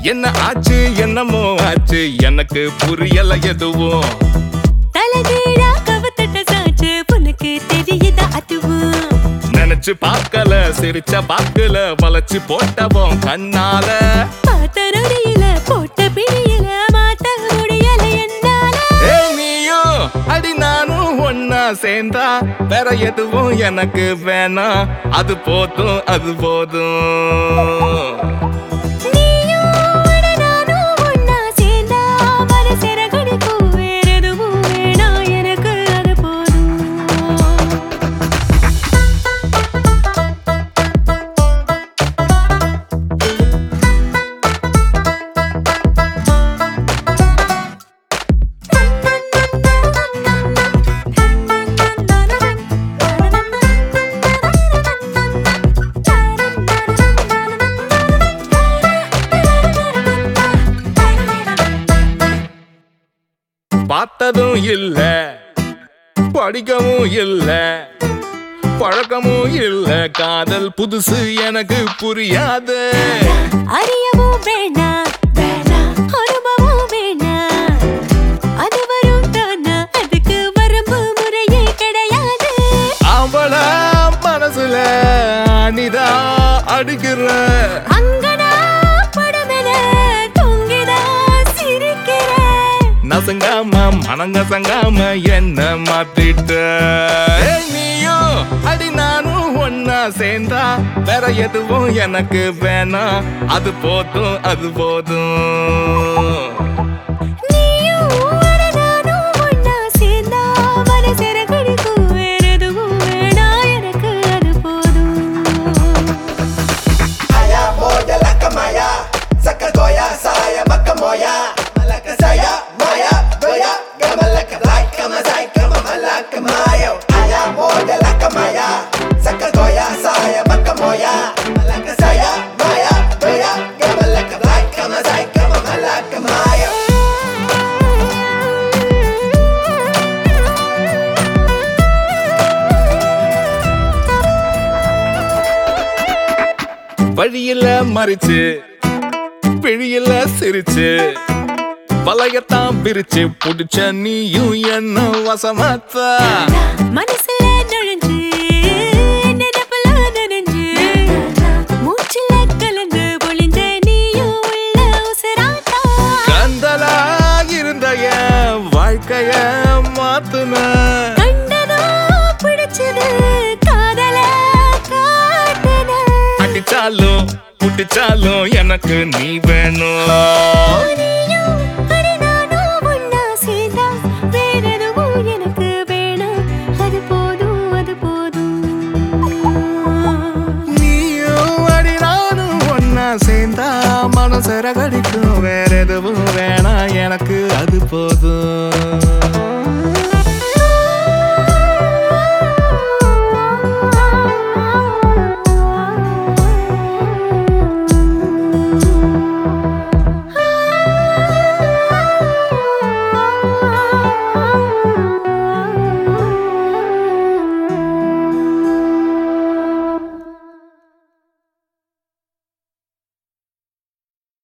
என்ன ஆச்சு என்னமோ ஆச்சு எனக்கு புரியல எதுவும் தலைகீழா கவுத்தட்ட சாச்சு உனக்கு தெரியுதா அதுவும் நினைச்சு பார்க்கல சிரிச்ச பாக்குல வளைச்சு போட்டவோம் கண்ணால பார்த்த நொடியில போட்ட பிடியில மாத்த முடியல என்னால ஏய் நீயும் அடி நானும் ஒன்னா சேர்ந்தா வேற எதுவும் எனக்கு வேணாம் அது போதும் அது போதும் நீயும் அட நானும் ஒண்ணா சேர்ந்தா மனசிற கடிக்கும் வேற எதுவும் வேணாம் எனக்கு அது போதும் பார்த்ததும் இல்ல படிக்கவும் இல்ல பழக்கமும் இல்ல காதல் புதுசு எனக்கு புரியாது அறியவும் வேணாம் அனுபவம் வேணாம் அது வரும் தானா அதுக்கு வரம்பு முறையே கிடையாது அவள மனசுல அனிதா அடிக்கிற அங்கனா படமென தொங்கிதா சிரிக்கிறேன் நசங்காம மனங்கசங்காம என்ன மாத்திட்ட ஏய் நீயும் அடி நானும் ஒன்னா சேர்ந்தா வேற எதுவும் எனக்கு வேணாம் அது போதும் அது போதும் நீயும் அட நானும் ஒண்ணா சேர்ந்தா மனசிற கடிக்கும் வேற எதுவும் வேணாம் எனக்கு அது போதும் Aya moja laka maya Saka goya saya maka moya Malaka saya maya goya Gama laka like kama zai kama malaka mayo Aya moja laka maya Saka goya saya maka moya Malaka saya maya goya Gama laka like kama zai kama malaka mayo வழியில மறிச்சு பிழியில சிரிச்சு பழையத்தான் பிரிச்சு புடிச்ச நீயும் என்ன வசமாத்தா மனசுல நுழைஞ்சு நினைப்புல நனைஞ்சு மூச்சுல கலந்து ஒளிஞ்ச நீயும் உள்ள உசுராட்டா கந்தலா இருந்த என் வாழ்க்கைய மாத்துன கண்டதோ பிடிச்சது காதல காட்டுன அடிச்சாலும் புடிச்சாலும் எனக்கு நீ வேணும் நீயும்